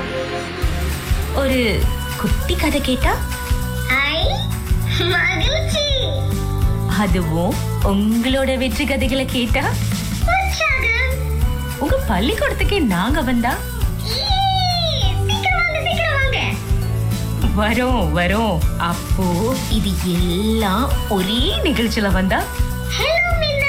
ஒரு குட்டி கதை கேட்டா ஐ மகிழ்ச்சி அதுவும் உங்களோட வெற்றி கதைகளை கேட்டா உற்சாகம் உங்க பள்ளிக்கூடத்துக்கே நாங்க வந்தா ஈ, சீக்கிரம் வாங்க சீக்கிரம் வாங்க வரோம் வரோம் அப்போ இது எல்லாம் ஒரே நிகழ்ச்சியில வந்தா ஹலோ மீனா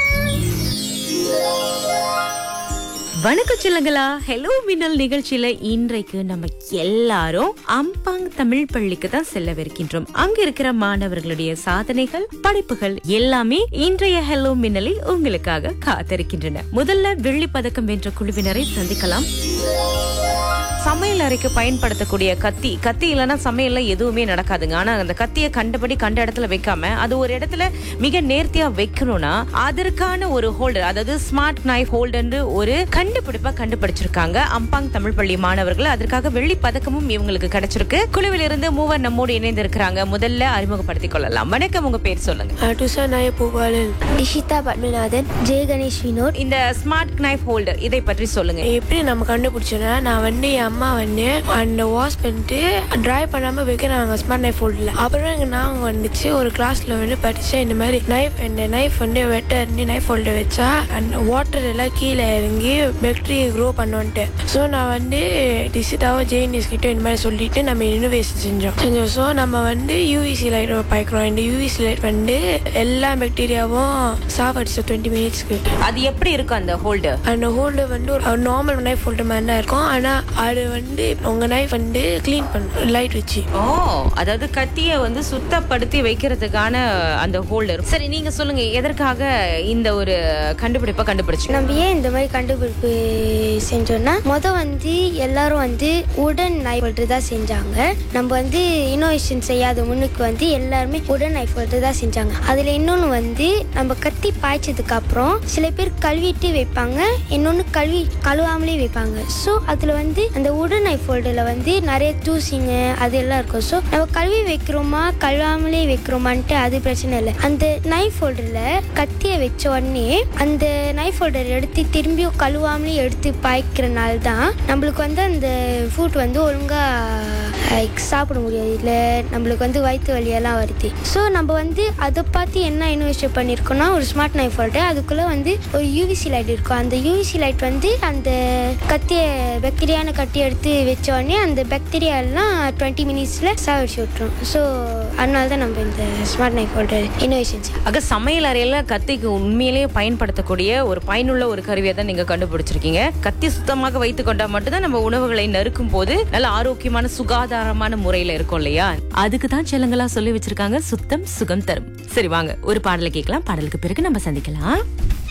வணக்கம் சொல்லுங்களா ஹலோ மின்னல் நிகழ்ச்சியில இன்றைக்கு நம்ம எல்லாரும் அம்பாங் தமிழ் பள்ளிக்கு தான் செல்லவிருக்கின்றோம் அங்க இருக்கிற மாணவர்களுடைய சாதனைகள் படைப்புகள் எல்லாமே இன்றைய ஹலோ மின்னலில் உங்களுக்காக காத்திருக்கின்றன முதல்ல வெள்ளி பதக்கம் வென்ற குழுவினரை சந்திக்கலாம் சமையல் அறைக்கு பயன்படுத்தக்கூடிய கத்தி கத்தி இல்லைன்னா சமையல்ல எதுவுமே நடக்காதுங்க ஆனா அந்த கத்தியை கண்டபடி கண்ட இடத்துல வைக்காம அது ஒரு இடத்துல மிக நேர்த்தியா வைக்கணும்னா அதற்கான ஒரு ஹோல்டர் அதாவது ஸ்மார்ட் நைஃப் ஹோல்டர் ஒரு கண்டுபிடிப்பா கண்டுபிடிச்சிருக்காங்க அம்பாங் தமிழ் பள்ளி மாணவர்கள் அதற்காக வெள்ளி பதக்கமும் இவங்களுக்கு கிடைச்சிருக்கு குழுவில் இருந்து மூவர் நம்மோடு இணைந்து இருக்கிறாங்க முதல்ல அறிமுகப்படுத்திக் கொள்ளலாம் வணக்கம் உங்க பேர் சொல்லுங்க டுசா நாய பூபாலன் இஷிதா பத்மநாதன் ஜெய கணேஷ் வினோத் இந்த ஸ்மார்ட் நைஃப் ஹோல்டர் இதை பற்றி சொல்லுங்க எப்படி நம்ம கண்டுபிடிச்சோன்னா நான் வந்து என் அம்மா வந்து அந்த வாஷ் பண்ணிட்டு ட்ரை பண்ணாம வைக்கிறாங்க ஸ்மார்ட் நைஃப் ஃபோல்டில் அப்புறம் எங்கள் நான் வந்துச்சு ஒரு கிளாஸ்ல வந்து படிச்சேன் இந்த மாதிரி நைஃப் இந்த நைஃப் வந்து வெட்ட இருந்து நைஃப் ஃபோல்டர் வச்சா அந்த வாட்டர் எல்லாம் கீழே இறங்கி பாக்டீரியா க்ரோ பண்ணுவோன்ட்டு ஸோ நான் வந்து டிசிட்டாவோ ஜெயினிஸ் கிட்ட இந்த மாதிரி சொல்லிட்டு நம்ம இனோவேஷன் செஞ்சோம் செஞ்சோம் ஸோ நம்ம வந்து யூவிசி லைட் பாய்க்கிறோம் இந்த யூவிசி லைட் வந்து எல்லா பாக்டீரியாவும் சாவடிச்சோம் டுவெண்ட்டி மினிட்ஸ்க்கு அது எப்படி இருக்கும் அந்த ஹோல்டர் அந்த ஹோல்டர் வந்து ஒரு நார்மல் நைஃப் ஹோல்டர் மாதிரி தான் இருக்கும் ஆனால் அது வந்து உங்கள் நைஃப் வந்து க்ளீன் பண்ணும் லைட் வச்சு ஓ அதாவது கத்திய வந்து சுத்தப்படுத்தி வைக்கிறதுக்கான அந்த ஹோல்டர் சரி நீங்க சொல்லுங்க எதற்காக இந்த ஒரு கண்டுபிடிப்பை கண்டுபிடிச்சீங்க நம்ம ஏன் இந்த மாதிரி கண்டுபிடிப்பு செஞ்சோம்னா முத வந்து எல்லாரும் வந்து உடன் நைஃப் ஹோல்டர் தான் செஞ்சாங்க நம்ம வந்து இன்னோவேஷன் செய்யாத முன்னுக்கு வந்து எல்லாருமே உடன் நைஃப் ஹோல்டர் தான் செஞ்சாங்க அதுல இன்னொன்று வந்து நம்ம கத்தி பாய்ச்சதுக்கு அப்புறம் சில பேர் கழுவிட்டு வைப்பாங்க இன்னொன்று கழுவி கழுவாமலே வைப்பாங்க ஸோ அதில் வந்து அந்த உடன் நைஃப் ஹோல்டரில் வந்து நிறைய தூசிங்க அது எல்லாம் இருக்கும் ஸோ நம்ம கழுவி வைக்கிறோமா கழுவாமலே வைக்கிறோமான்ட்டு அது பிரச்சனை இல்லை அந்த நைஃப் ஹோல்டரில் கத்தியை வச்ச உடனே அந்த நைஃப் ஹோல்டர் எடுத்து திரும்பியும் கழுவாமலே எடுத்து பாய்க்கிறனால தான் நம்மளுக்கு வந்து அந்த ஃபுட் வந்து ஒழுங்காக சாப்பிட முடியாது இல்லை நம்மளுக்கு வந்து வயிற்று வலியெல்லாம் வருது ஸோ நம்ம வந்து அதை பார்த்து என்ன இன்வெஸ்ட் பண்ணியிருக்கோம்னா ஒரு ஸ்மார்ட் நைஃப் ஹோல்டர் அதுக்குள்ளே வந்து ஒரு யூவிசி லைட் இருக்கும் அந்த யூவிசி லைட் வந்து அந்த கத்தியை பாக்டீரியான கட்டி எடுத்து வச்ச உடனே அந்த பாக்டீரியா எல்லாம் டுவெண்ட்டி மினிட்ஸில் சாவடிச்சு விட்டுரும் ஸோ அதனால தான் நம்ம இந்த ஸ்மார்ட் நைஃப் ஹோல்டர் இன்னோவேஷன்ஸ் ஆக சமையல் அறையில கத்திக்கு உண்மையிலேயே பயன்படுத்தக்கூடிய ஒரு பயனுள்ள ஒரு கருவியை தான் நீங்க கண்டுபிடிச்சிருக்கீங்க கத்தி சுத்தமாக வைத்துக் கொண்டா மட்டும்தான் நம்ம உணவுகளை நறுக்கும் போது நல்ல ஆரோக்கியமான சுகாதாரமான முறையில இருக்கும் இல்லையா அதுக்கு தான் செல்லங்களா சொல்லி வச்சிருக்காங்க சுத்தம் சுகம் தரும் சரி வாங்க ஒரு பாடலை கேட்கலாம் பாடலுக்கு பிறகு நம்ம சந்திக்கலாம்